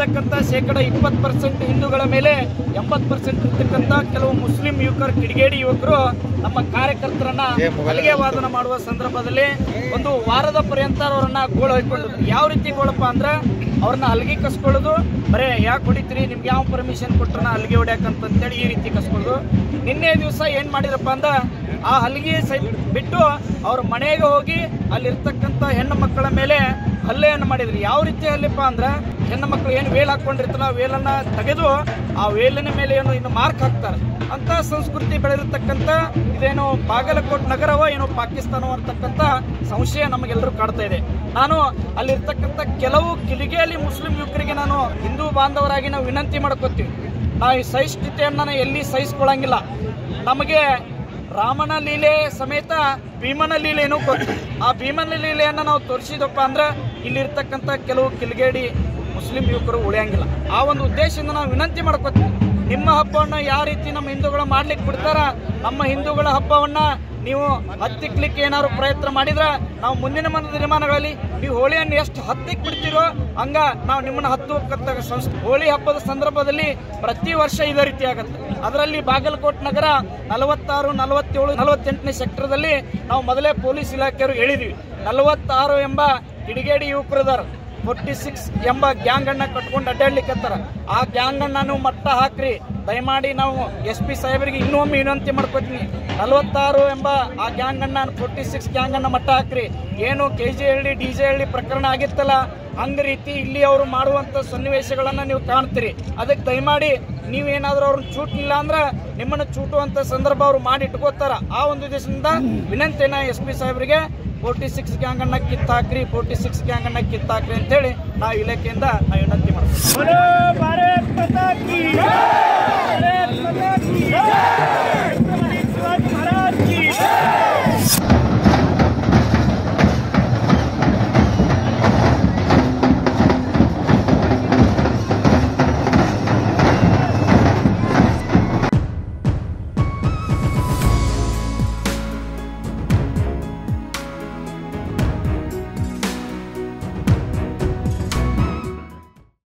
ಇರ್ತಕ್ಕಂಥ ಶೇಕಡ ಇಪ್ಪತ್ತು ಪರ್ಸೆಂಟ್ ಹಿಂದೂಗಳ ಮೇಲೆ ಎಂಬತ್ತು ಪರ್ಸೆಂಟ್ ಇರ್ತಕ್ಕಂಥ ಕೆಲವು ಮುಸ್ಲಿಂ ಯುವಕರು ಕಿಡಿಗೇಡಿ ಯುವಕರು ನಮ್ಮ ಕಾರ್ಯಕರ್ತರನ್ನ ಹಲಿಗೆ ವಾದನ ಮಾಡುವ ಸಂದರ್ಭದಲ್ಲಿ ಒಂದು ವಾರದ ಪರ್ಯಂತ ಅವರನ್ನ ಗೋಳು ಹೊಯ್ಕೊಂಡಿದ್ರು ಯಾವ ರೀತಿ ಗೋಳಪ್ಪ ಅಂದ್ರೆ ಅವ್ರನ್ನ ಹಲ್ಗೆ ಕಸ್ಕೊಳ್ಳೋದು ಬರೇ ಯಾಕೆ ಹೊಡಿತೀರಿ ನಿಮ್ಗೆ ಯಾವ ಪರ್ಮಿಷನ್ ಕೊಟ್ರನ ಹಲ್ಗೆ ಹೊಡ್ಯಾಕಂತಂತೇಳಿ ಈ ರೀತಿ ಕಸ್ಕೊಳ್ಳೋದು ನಿನ್ನೆ ದಿವಸ ಏನ್ ಮಾಡಿದ್ರಪ್ಪ ಅಂದ ಆ ಹಲ್ಗೆ ಸೈ ಬಿಟ್ಟು ಅವ್ರ ಮನೆಗೆ ಹೋಗಿ ಅಲ್ಲಿರ್ತಕ್ಕಂಥ ಹೆಣ್ಣು ಮಕ್ಕಳ ಮೇಲೆ ಹಲ್ಲೆಯನ್ನು ಮಾಡಿದ್ರಿ ಯಾವ ರೀತಿ ಹಲ್ಲೆಪ್ಪ ಅಂದ್ರೆ ಹೆಣ್ಣು ಮಕ್ಕಳು ಏನು ವೇಲ್ ಹಾಕೊಂಡಿರ್ತಾರ ಆ ವೇಲನ್ನ ತೆಗೆದು ಆ ವೇಲಿನ ಮೇಲೆ ಏನು ಇನ್ನು ಮಾರ್ಕ್ ಹಾಕ್ತಾರೆ ಅಂತ ಸಂಸ್ಕೃತಿ ಬೆಳೆದಿರ್ತಕ್ಕಂಥ ಇದೇನು ಬಾಗಲಕೋಟ್ ನಗರವೋ ಏನೋ ಪಾಕಿಸ್ತಾನವೋ ಅಂತಕ್ಕಂಥ ಸಂಶಯ ನಮಗೆಲ್ಲರೂ ಕಾಡ್ತಾ ಇದೆ ನಾನು ಅಲ್ಲಿರ್ತಕ್ಕಂಥ ಕೆಲವು ಕಿಲಿಗೆಯಲ್ಲಿ ಮುಸ್ಲಿಂ ಯುವಕರಿಗೆ ನಾನು ಹಿಂದೂ ಬಾಂಧವರಾಗಿ ನಾವು ವಿನಂತಿ ಮಾಡ್ಕೋತೀವಿ ನಾವು ಈ ಸಹಿಷ್ಣುತೆಯನ್ನ ಎಲ್ಲಿ ಸಹಿಸ್ಕೊಳ್ಳಂಗಿಲ್ಲ ನಮಗೆ ರಾಮನ ಲೀಲೆ ಸಮೇತ ಭೀಮನ ಲೀಲೆನೂ ಗೊತ್ತು ಆ ಭೀಮನ ಲೀಲೆಯನ್ನ ನಾವು ತೋರಿಸಿದಪ್ಪ ಅಂದ್ರೆ ಇಲ್ಲಿರ್ತಕ್ಕಂಥ ಕೆಲವು ಕಿಲ್ಗೇಡಿ ಮುಸ್ಲಿಂ ಯುವಕರು ಉಳಿಯಂಗಿಲ್ಲ ಆ ಒಂದು ಉದ್ದೇಶದಿಂದ ನಾವು ವಿನಂತಿ ಮಾಡ್ಕೋತೀವಿ ನಿಮ್ಮ ಹಬ್ಬವನ್ನ ಯಾವ ರೀತಿ ನಮ್ಮ ಹಿಂದೂಗಳು ಮಾಡ್ಲಿಕ್ಕೆ ಬಿಡ್ತಾರ ನಮ್ಮ ಹಿಂದೂಗಳ ಹಬ್ಬವನ್ನ ನೀವು ಹತ್ತಿಕ್ಲಿಕ್ಕೆ ಏನಾದ್ರು ಪ್ರಯತ್ನ ಮಾಡಿದ್ರ ನಾವು ಮುಂದಿನ ಮನ ದಿನಮಾನಗಳಲ್ಲಿ ನೀವು ಹೋಳಿಯನ್ನು ಎಷ್ಟು ಹತ್ತಿಕ್ ಬಿಡ್ತೀರೋ ಹಂಗ ನಾವು ನಿಮ್ಮನ್ನ ಹತ್ತು ಸಂಸ್ ಹೋಳಿ ಹಬ್ಬದ ಸಂದರ್ಭದಲ್ಲಿ ಪ್ರತಿ ವರ್ಷ ಇದೇ ರೀತಿ ಆಗುತ್ತೆ ಅದರಲ್ಲಿ ಬಾಗಲಕೋಟ್ ನಗರ ನಲವತ್ತಾರು ನಲವತ್ತೇಳು ನಲವತ್ತೆಂಟನೇ ಸೆಕ್ಟರ್ದಲ್ಲಿ ನಾವು ಮೊದಲೇ ಪೊಲೀಸ್ ಇಲಾಖೆಯವರು ಹೇಳಿದ್ವಿ ನಲವತ್ತಾರು ಎಂಬ ಕಿಡಿಗೇಡಿ ಯುವಕರಿದಾರ ಫೋರ್ಟಿ ಸಿಕ್ಸ್ ಎಂಬ ಗ್ಯಾಂಗ್ ಅನ್ನ ಕಟ್ಕೊಂಡು ಅಡ್ಡಾಡ್ಲಿಕ್ಕತ್ತಾರ ಆ ಗ್ಯಾಂಗ್ ಅನ್ನ ನೀವು ಮಟ್ಟ ಹಾಕ್ರಿ ದಯಮಾಡಿ ನಾವು ಎಸ್ ಪಿ ಸಾಹೇಬರಿಗೆ ಇನ್ನೊಮ್ಮೆ ವಿನಂತಿ ಮಾಡ್ಕೊತೀನಿ ನಲವತ್ತಾರು ಎಂಬ ಆ ಗ್ಯಾಂಗ್ ಅನ್ನ ಫೋರ್ಟಿ ಸಿಕ್ಸ್ ಗ್ಯಾಂಗ್ ಅನ್ನ ಮಟ್ಟ ಹಾಕ್ರಿ ಏನು K G Halli D J Halli ಪ್ರಕರಣ ಆಗಿತ್ತಲ್ಲ ಹಂಗ ರೀತಿ ಇಲ್ಲಿ ಅವರು ಮಾಡುವಂತ ಸನ್ನಿವೇಶಗಳನ್ನ ನೀವು ಕಾಣ್ತೀರಿ ಅದಕ್ಕೆ ದಯಮಾಡಿ ನೀವೇನಾದ್ರೂ ಅವ್ರನ್ನ ಚೂಟ್ಲಿಲ್ಲ ಅಂದ್ರೆ ನಿಮ್ಮನ್ನ ಚೂಟುವಂತ ಸಂದರ್ಭ ಅವ್ರು ಮಾಡಿ ಇಟ್ಕೋತಾರ ಆ ಒಂದು ಉದ್ದೇಶದಿಂದ ವಿನಂತಿಯನ್ನ ಎಸ್ ಪಿ ಸಾಹೇಬರಿಗೆ ಫೋರ್ಟಿ ಸಿಕ್ಸ್ ಗ್ಯಾಂಗ್ ಅನ್ನ ಕಿತ್ತಾಕ್ರಿ ಫೋರ್ಟಿ ಸಿಕ್ಸ್ ಗ್ಯಾಂಗ್ ಅನ್ನ ಕಿತ್ತಾಕ್ರಿ ಅಂತೇಳಿ ನಾವು ಇಲಾಖೆಯಿಂದ ನಾವು ವಿನಂತಿ ಮಾಡ್ತೀವಿ